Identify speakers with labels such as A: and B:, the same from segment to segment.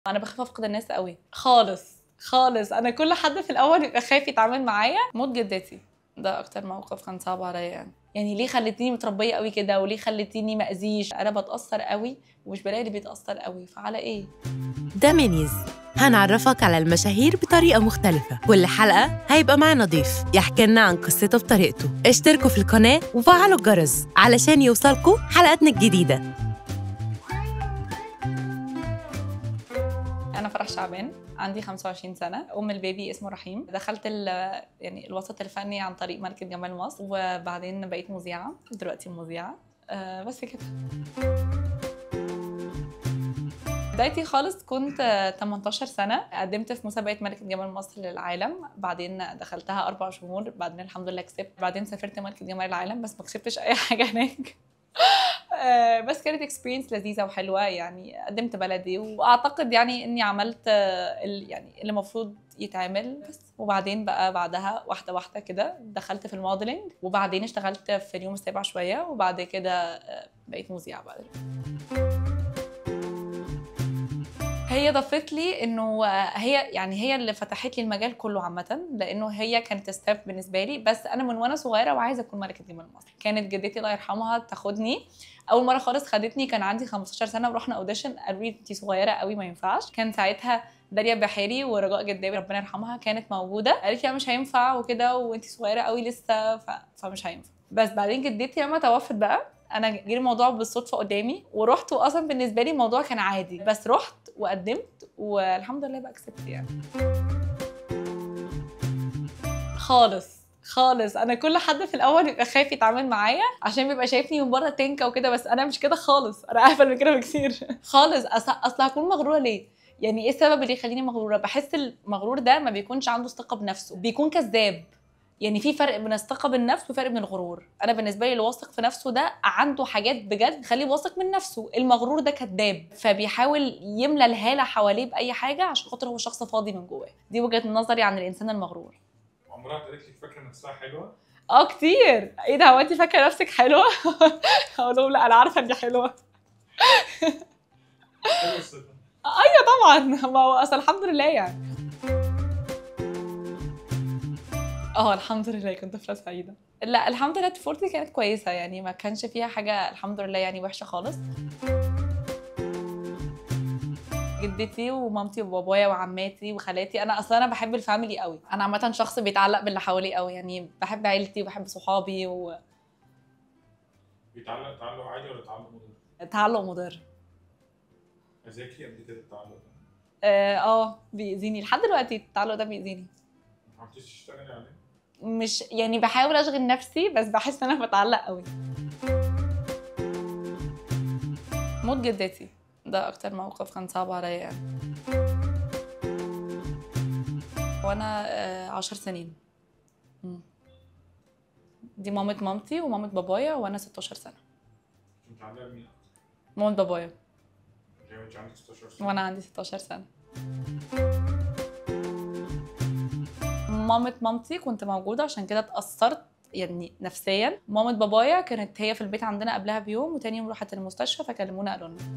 A: انا بخاف افقد الناس قوي خالص خالص انا كل حد في الاول بيبقى خايف يتعامل معايا موت جدتي ده اكتر موقف كان صعب عليا يعني يعني ليه خلتيني متربيه قوي كده وليه خلتيني ما اذيش انا بتاثر قوي ومش بلاقي اللي بيتاثر قوي فعلى ايه
B: ده مينيز هنعرفك على المشاهير بطريقة مختلفة كل حلقة هيبقى معنا ضيف يحكي لنا عن قصته بطريقته اشتركوا في القناة وفعلوا الجرس علشان يوصلكوا حلقاتنا الجديدة
A: انا فرح شعبان عندي 25 سنه ام البيبي اسمه رحيم دخلت ال يعني الوسط الفني عن طريق ملكه جمال مصر وبعدين بقيت مذيعه دلوقتي مذيعه أه بس كده بدايتي خالص كنت 18 سنة قدمت في مسابقة ملكة جمال مصر للعالم بعدين دخلتها أربع شهور بعدين الحمد لله كسبت بعدين سافرت ملكة جمال العالم بس ما كسبتش أي حاجة هناك آه، بس كانت اكسبيرينس لذيذه وحلوه يعني قدمت بلدي واعتقد يعني اني عملت آه، ال- يعني اللي المفروض يتعمل بس وبعدين بقى بعدها واحده واحده كده دخلت في الموديلنج وبعدين اشتغلت في اليوم السابع شويه وبعد كده آه، بقيت مذيعه بعد هي ضافت لي انه هي يعني هي اللي فتحت لي المجال كله عامه لانه هي كانت ستيب بالنسبه لي بس انا من وانا صغيره وعايزه اكون ملكه جمال مصر كانت جدتي الله يرحمها تاخدني اول مره خالص خدتني كان عندي 15 سنه ورحنا اوديشن قالوا لي انت صغيره قوي ما ينفعش كان ساعتها داليا بحيري ورجاء جداوي ربنا يرحمها كانت موجوده قالت لي لا مش هينفع وكده وانت صغيره قوي لسه ف... فمش هينفع بس بعدين جدتي لما توفت بقى انا جه الموضوع بالصدفه قدامي ورحت واصلا بالنسبه لي الموضوع كان عادي بس رحت وقدمت والحمد لله بقى كسبت يعني خالص خالص انا كل حد في الاول بيبقى خايف يتعامل معايا عشان بيبقى شايفني من بره تنكه وكده بس انا مش كده خالص انا اهبل من كده بكتير خالص اصل اصل هكون مغروره ليه يعني ايه السبب اللي يخليني مغروره بحس المغرور ده ما بيكونش عنده ثقه بنفسه بيكون كذاب يعني في فرق بين الثقه بالنفس وفرق بين الغرور انا بالنسبه لي اللي واثق في نفسه ده عنده حاجات بجد تخليه واثق من نفسه المغرور ده كذاب فبيحاول يملى الهاله حواليه باي حاجه عشان خاطر هو شخص فاضي من جواه دي وجهه نظري عن الانسان المغرور
C: عمرها قالت لك فاكره نفسها حلوه
A: اه كتير ايه ده هو انت فاكره نفسك حلوه اقول لهم لا انا عارفه اني حلوه
C: حلوه الصفه
A: طبعا ما هو اصل الحمد لله يعني اه الحمد لله كنت طفله سعيده لا الحمد لله طفولتي كانت كويسه يعني ما كانش فيها حاجه الحمد لله يعني وحشه خالص جدتي ومامتي وبابايا وعماتي وخالاتي انا اصلا انا بحب الفاميلي قوي انا عامه شخص بيتعلق باللي حواليه قوي يعني بحب عيلتي وبحب صحابي
C: بيتعلق تعلق عادي ولا تعلق مضر؟
A: وتعلق مضر
C: اذاكي قبل كده التعلق ده
A: اه آه، بيأذيني لحد دلوقتي التعلق ده بيأذيني
C: ما حاولتيش تشتغلي عليه؟
A: مش يعني بحاول اشغل نفسي بس بحس ان انا بتعلق قوي موت جدتي ده اكتر موقف كان صعب عليا يعني وانا آه، عشر سنين مم. دي مامة مامتي ومامة بابايا وانا 16 سنة
C: انت متعلقه بمين؟
A: مامة بابايا
C: زي ما انت عندك 16 سنه
A: وانا عندي 16 سنه مامة مامتي كنت موجودة عشان كده اتأثرت يعني نفسيا مامة بابايا كانت هي في البيت عندنا قبلها بيوم وتاني يوم راحت المستشفى فكلمونا قالوا لنا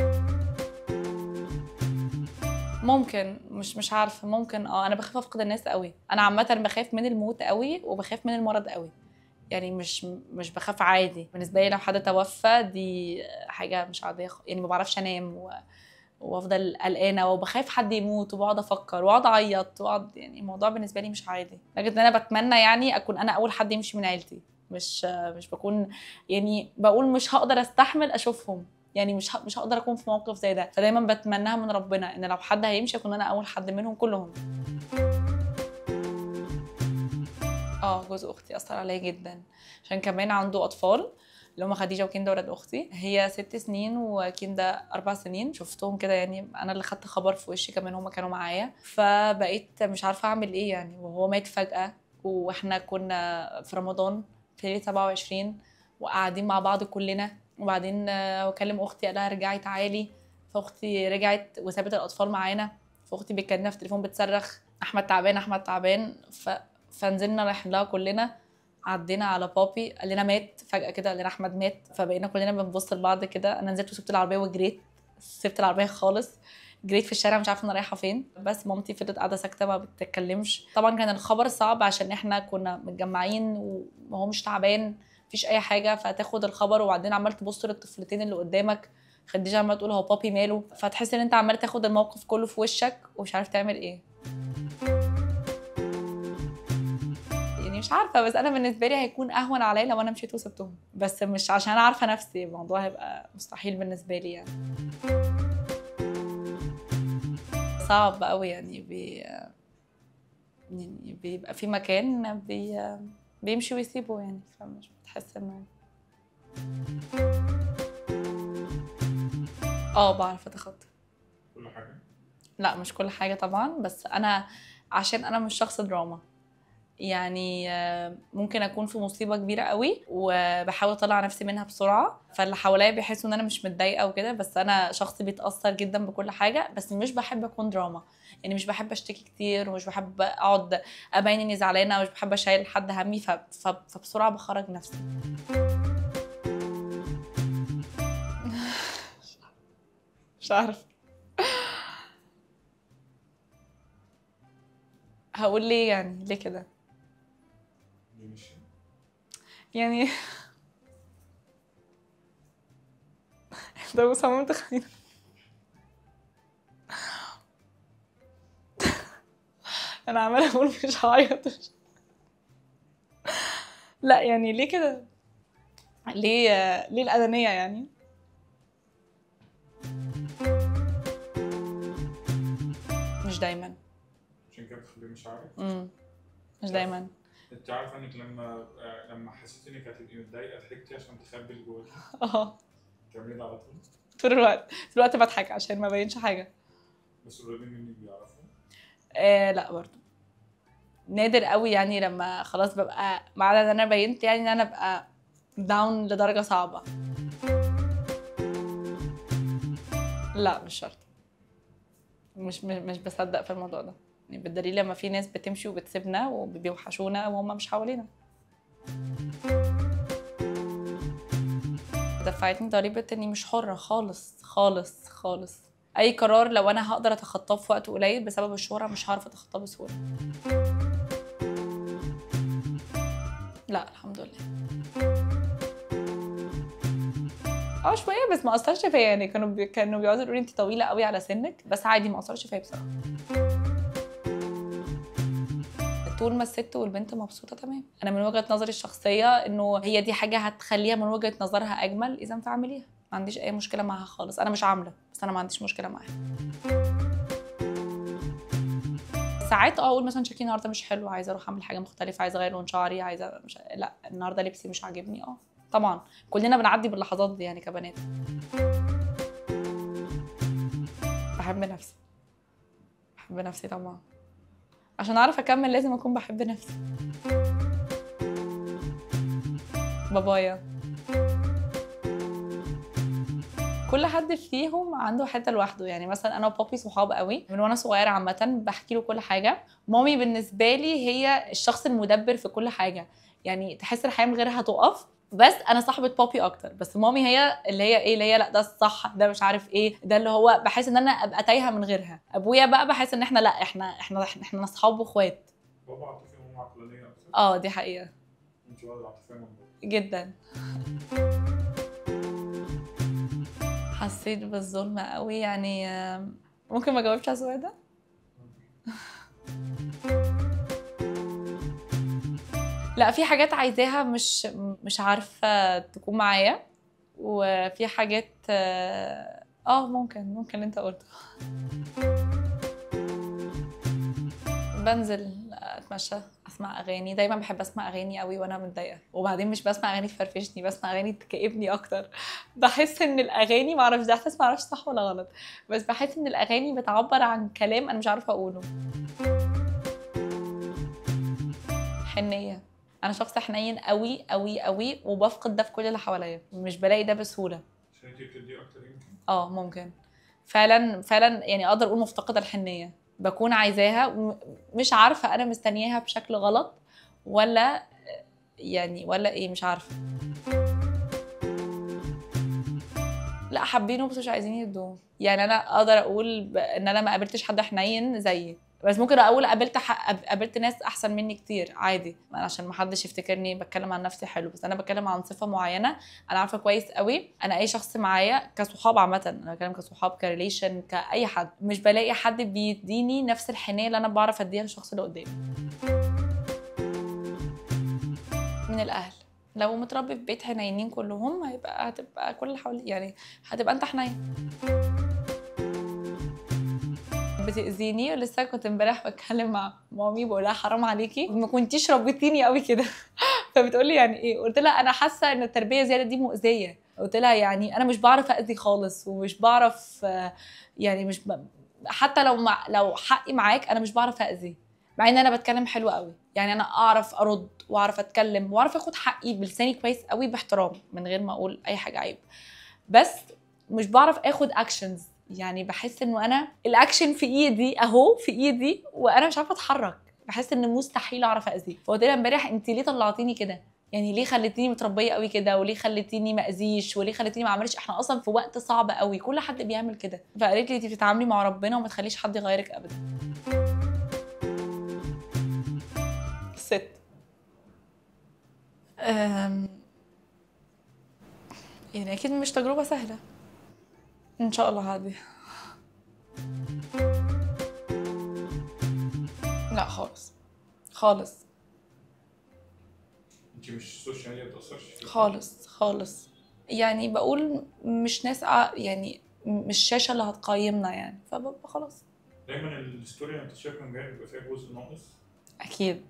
A: ممكن مش مش عارفه ممكن اه انا بخاف افقد الناس قوي انا عامه بخاف من الموت قوي وبخاف من المرض قوي يعني مش مش بخاف عادي بالنسبه لي لو حد توفى دي حاجه مش عاديه خ- يعني ما بعرفش انام و... وافضل قلقانه وبخاف حد يموت وبقعد افكر واقعد اعيط واقعد يعني الموضوع بالنسبه لي مش عادي لكن انا بتمنى يعني اكون انا اول حد يمشي من عيلتي مش مش بكون يعني بقول مش هقدر استحمل اشوفهم يعني مش ه- مش هقدر اكون في موقف زي ده فدايما بتمناها من ربنا ان لو حد هيمشي اكون انا اول حد منهم كلهم اه جوز اختي اثر عليا جدا عشان كمان عنده اطفال اللي هم خديجه وكندا ولاد اختي هي ست سنين وكندا اربع سنين شفتهم كده يعني انا اللي خدت خبر في وشي كمان هم كانوا معايا فبقيت مش عارفه اعمل ايه يعني وهو مات فجاه واحنا كنا في رمضان في ليله 27 وقاعدين مع بعض كلنا وبعدين آه، اكلم اختي قال لها ارجعي تعالي فاختي رجعت وسابت الاطفال معانا فاختي بتكلمنا في التليفون بتصرخ احمد تعبان احمد تعبان ف... فنزلنا رايحين لها كلنا عدينا على بابي قال لنا مات فجاه كده قال لنا احمد مات فبقينا كلنا بنبص لبعض كده انا نزلت وسبت العربيه وجريت سبت العربيه خالص جريت في الشارع مش عارفه انا رايحه فين بس مامتي فضلت قاعده ساكته ما بتتكلمش طبعا كان الخبر صعب عشان احنا كنا متجمعين وهو مش تعبان مفيش اي حاجه فتاخد الخبر وبعدين عمال تبص للطفلتين اللي قدامك خديجه عماله تقول هو بابي ماله فتحس ان انت عمال تاخد الموقف كله في وشك ومش عارف تعمل ايه يعني مش عارفه بس انا بالنسبه لي هيكون اهون عليا لو انا مشيت وسبتهم بس مش عشان انا عارفه نفسي الموضوع هيبقى مستحيل بالنسبه لي يعني صعب قوي يعني بي يعني بيبقى في مكان بي بيمشي ويسيبه يعني فمش بتحس انه اه بعرف اتخطى
C: كل حاجه
A: لا مش كل حاجة طبعا بس أنا عشان أنا مش شخص دراما يعني آه، ممكن أكون في مصيبة كبيرة قوي وبحاول أطلع نفسي منها بسرعة فاللي حواليا بيحسوا إن أنا مش متضايقة وكده بس أنا شخص بيتأثر جدا بكل حاجة بس مش بحب أكون دراما يعني مش بحب أشتكي كتير ومش بحب أقعد أبين إني زعلانة ومش بحب أشيل حد همي ف... ف... فبسرعة بخرج نفسي مش عارفة هقول ليه يعني ليه كده
C: ماشي
A: يعني ده صممت خلينا انا عماله اقول مش هعيط مش- لا يعني ليه كده ليه ليه الأنانية يعني مش دايما
C: عشان كده بتخبي مشاعرك
A: امم مش دايما
C: انت عارفه انك لما آه، لما حسيت انك هتبقي متضايقه ضحكتي عشان تخبي اللي جواكي
A: اه
C: تعملي ده على طول
A: طول الوقت طول الوقت بضحك عشان ما بينش حاجة
C: بس قريبين منك بيعرفوا
A: آه لا برضو نادر قوي يعني لما خلاص ببقى بعد ان انا بينت يعني ان انا ابقى داون لدرجه صعبه لا مش شرط مش مش مش بصدق في الموضوع ده يعني بالدليل لما في ناس بتمشي وبتسيبنا وبيوحشونا وهم مش حوالينا دفعتني ضريبة اني مش حرة خالص خالص خالص اي قرار لو انا هقدر اتخطاه في وقت قليل بسبب الشهرة مش هعرف اتخطاه بسهولة لا الحمد لله اه شويه بس ما اثرش فيا يعني كانوا بي... كانوا بيقعدوا يقولوا لي انت طويله قوي على سنك بس عادي ما اثرش فيا بصراحه طول ما الست والبنت مبسوطه تمام انا من وجهه نظري الشخصيه انه هي دي حاجه هتخليها من وجهه نظرها اجمل اذا فاعمليها ما عنديش اي مشكله معاها خالص انا مش عامله بس انا ما عنديش مشكله معاها ساعات اه اقول مثلا شكلي النهارده مش حلو عايزه اروح اعمل حاجه مختلفه عايزه اغير لون شعري عايزه مش... لا النهارده لبسي مش عاجبني اه طبعا كلنا بنعدي باللحظات دي يعني كبنات بحب نفسي بحب نفسي طبعا عشان اعرف اكمل لازم اكون بحب نفسي بابايا كل حد فيهم عنده حته لوحده يعني مثلا انا وبابي صحاب قوي من وانا صغيره عامه بحكي له كل حاجه مامي بالنسبه لي هي الشخص المدبر في كل حاجه يعني تحس الحياه من غيرها تقف بس انا صاحبه بابي اكتر بس مامي هي اللي هي ايه اللي هي لا ده الصح ده مش عارف ايه ده اللي هو بحس ان انا ابقى تايهه من غيرها ابويا بقى بحس ان احنا لا احنا احنا احنا, احنا اصحاب واخوات
C: بابا عاطفي وماما عقلانيه اكتر
A: اه دي حقيقه
C: انت ولد عاطفيه من بابا
A: جدا حسيت بالظلم قوي يعني آم، ممكن ما جاوبش على السؤال ده لا في حاجات عايزاها مش مش عارفه تكون معايا وفي حاجات اه آه، ممكن ممكن اللي انت قلته بنزل اتمشى اسمع اغاني دايما بحب اسمع اغاني قوي وانا متضايقه وبعدين مش بسمع اغاني تفرفشني بسمع اغاني تكئبني اكتر بحس ان الاغاني معرفش ده احساس معرفش صح ولا غلط بس بحس ان الاغاني بتعبر عن كلام انا مش عارفه اقوله حنيه انا شخص حنين قوي قوي قوي وبفقد ده في كل اللي حواليا مش بلاقي ده بسهوله
C: عشان انت بتدي اكتر يمكن
A: اه ممكن فعلا فعلا يعني اقدر اقول مفتقده الحنيه بكون عايزاها ومش عارفه انا مستنياها بشكل غلط ولا يعني ولا ايه مش عارفه لا حابينه بس مش عايزين يدوه يعني انا اقدر اقول ب- ان انا ما قابلتش حد حنين زيي بس ممكن اقول قابلت ح... قابلت ناس احسن مني كتير عادي أنا عشان ما حدش يفتكرني بتكلم عن نفسي حلو بس انا بتكلم عن صفه معينه انا عارفه كويس قوي انا اي شخص معايا كصحاب عامه انا بتكلم كصحاب كريليشن كاي حد مش بلاقي حد بيديني نفس الحنيه اللي انا بعرف اديها للشخص اللي قدامي من الاهل لو متربي في بيت حنينين كلهم هيبقى هتبقى كل اللي حواليك يعني هتبقى انت حنين بتأذيني ولسه كنت امبارح بتكلم مع مامي بقول لها حرام عليكي ما كنتيش ربيتيني قوي كده فبتقول لي يعني ايه قلت لها انا حاسه ان التربيه زياده دي مؤذيه قلت لها يعني انا مش بعرف اذي خالص ومش بعرف آه، يعني مش ب... حتى لو مع... لو حقي معاك انا مش بعرف اذي مع ان انا بتكلم حلو قوي يعني انا اعرف ارد واعرف اتكلم واعرف اخد حقي بلساني كويس قوي باحترام من غير ما اقول اي حاجه عيب بس مش بعرف اخد اكشنز يعني بحس انه انا الاكشن في ايدي اهو في ايدي وانا مش عارفه اتحرك بحس ان مستحيل اعرف اذيه فقلت لها امبارح انت ليه طلعتيني كده يعني ليه خليتيني متربيه قوي كده وليه خليتيني ما اذيش وليه خليتيني ما اعملش احنا اصلا في وقت صعب قوي كل حد بيعمل كده فقالت لي انت بتتعاملي مع ربنا وما تخليش حد يغيرك ابدا ست أم... يعني اكيد مش تجربه سهله ان شاء الله هادي لا خالص خالص
C: انت مش السوشيال ميديا بتاثرش فيك
A: خالص خالص يعني بقول مش ناس ع- يعني مش الشاشه اللي هتقيمنا يعني فببقى خلاص
C: دايما الستوري اللي انت شايفها من جاي بيبقى فيها جزء ناقص
A: اكيد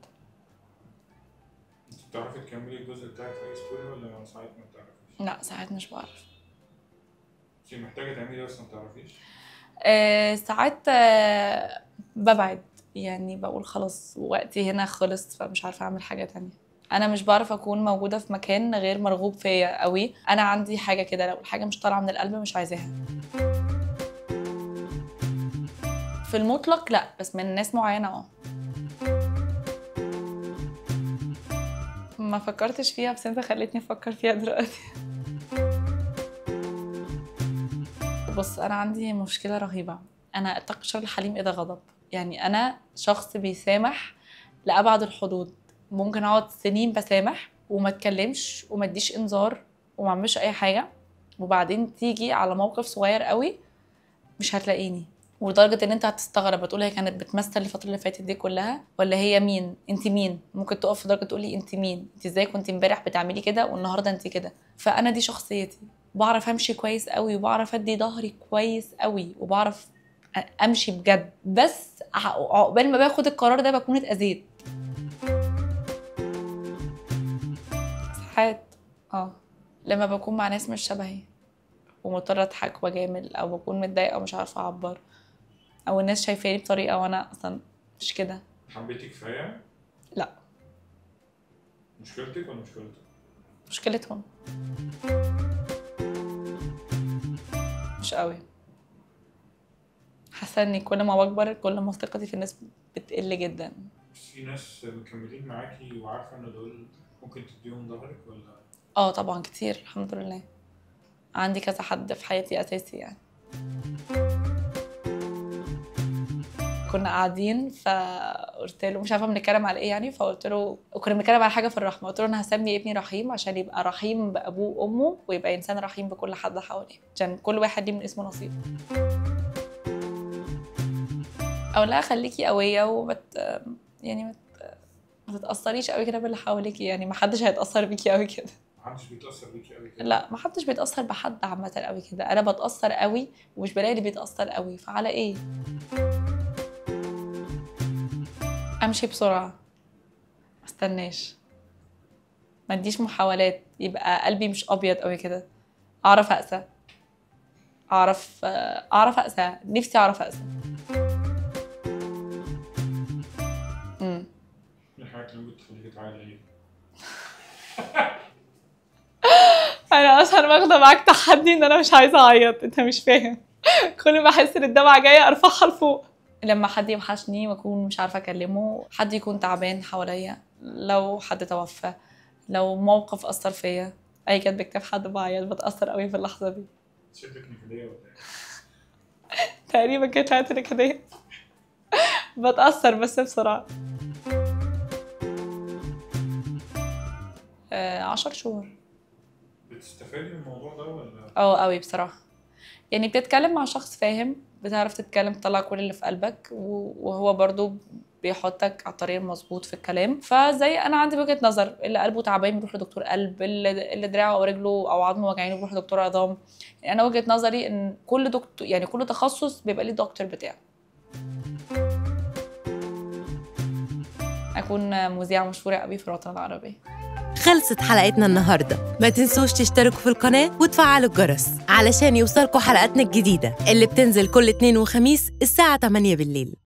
C: انت بتعرفي تكملي الجزء بتاعك في اي ستوري ولا ساعات ما بتعرفيش؟
A: لا ساعات مش بعرف
C: انت محتاجه تعملي بس ما بتعرفيش
A: آه ساعات آه ببعد يعني بقول خلاص وقتي هنا خلص فمش عارفه اعمل حاجه تانية انا مش بعرف اكون موجوده في مكان غير مرغوب فيا قوي انا عندي حاجه كده لو الحاجه مش طالعه من القلب مش عايزاها في المطلق لا بس من ناس معينه اه ما فكرتش فيها بس انت خليتني افكر فيها دلوقتي بص انا عندي مشكله رهيبه انا اتقي شر الحليم اذا غضب يعني انا شخص بيسامح لابعد الحدود ممكن اقعد سنين بسامح وما اتكلمش وما اديش انذار وما اعملش اي حاجه وبعدين تيجي على موقف صغير قوي مش هتلاقيني ولدرجه ان انت هتستغرب هتقول هي كانت بتمثل الفتره اللي فاتت دي كلها ولا هي مين انت مين ممكن تقف في درجه تقولي انت مين انت ازاي كنت امبارح بتعملي كده والنهارده انت كده فانا دي شخصيتي بعرف امشي كويس قوي وبعرف ادي ظهري كويس قوي وبعرف أ- امشي بجد بس ع- عقبال ما باخد القرار ده بكون اتاذيت ساعات اه لما بكون مع ناس مش شبهي ومضطرة اضحك واجامل او بكون متضايقة ومش عارفة اعبر او الناس شايفاني بطريقة وانا اصلا مش كده
C: حبيتي كفايه؟
A: لا.
C: مشكلتك ولا مشكلتك؟
A: مشكلتهم مش قوي حاسة اني كل ما بكبر كل ما ثقتي في الناس بتقل جدا
C: بس في ناس مكملين معاكي وعارفه ان دول ممكن تديهم ظهرك ولا
A: اه طبعا كتير الحمد لله عندي كذا حد في حياتي اساسي يعني كنا قاعدين فقلت له مش عارفه بنتكلم على ايه يعني فقلت له وكنا بنتكلم على حاجه في الرحمه قلت له انا هسمي ابني رحيم عشان يبقى رحيم بابوه وامه ويبقى انسان رحيم بكل حد حواليه عشان كل واحد ليه من اسمه نصيب او لا خليكي قويه ومت يعني مت... ما تتاثريش قوي كده باللي حواليكي يعني ما حدش هيتاثر بيكي قوي كده
C: محدش بيتاثر بيكي قوي كده
A: لا ما حدش بيتاثر بحد عامه قوي كده انا بتاثر قوي ومش بلاقي اللي بيتاثر قوي فعلى ايه امشي بسرعه ما استناش ما اديش محاولات يبقى قلبي مش ابيض قوي كده اعرف اقسى اعرف اعرف اقسى نفسي اعرف اقسى امم
C: ايه الحاجات اللي ممكن تخليكي تعالي ايه؟
A: انا اصلا واخده معاك تحدي ان انا مش عايزه اعيط انت مش فاهم كل ما احس ان الدمعه جايه ارفعها لفوق لما حد يوحشني واكون مش عارفه اكلمه حد يكون تعبان حواليا لو حد توفى لو موقف اثر فيا اي كاتب بكتاب حد بعيط بتاثر قوي في اللحظه دي
C: شدك نكديه ولا ايه؟
A: تقريبا كانت حياتي نكديه بتأثر بس بسرعة آه، عشر شهور
C: بتستفادي من الموضوع ده ولا
A: اه قوي بصراحة يعني بتتكلم مع شخص فاهم بتعرف تتكلم تطلع كل اللي في قلبك و- وهو برضو بيحطك على الطريق المظبوط في الكلام فزي انا عندي وجهة نظر اللي قلبه تعبان بيروح لدكتور قلب اللي اللي دراعه او رجله او عظمه وجعانه بيروح لدكتور عظام يعني انا وجهة نظري ان كل دكتور يعني كل تخصص بيبقى ليه دكتور بتاعه اكون مذيعة مشهورة قوي في الوطن العربي
B: خلصت حلقتنا النهاردة ما تنسوش تشتركوا في القناة وتفعلوا الجرس علشان يوصلكوا حلقاتنا الجديدة اللي بتنزل كل اتنين وخميس الساعة 8 بالليل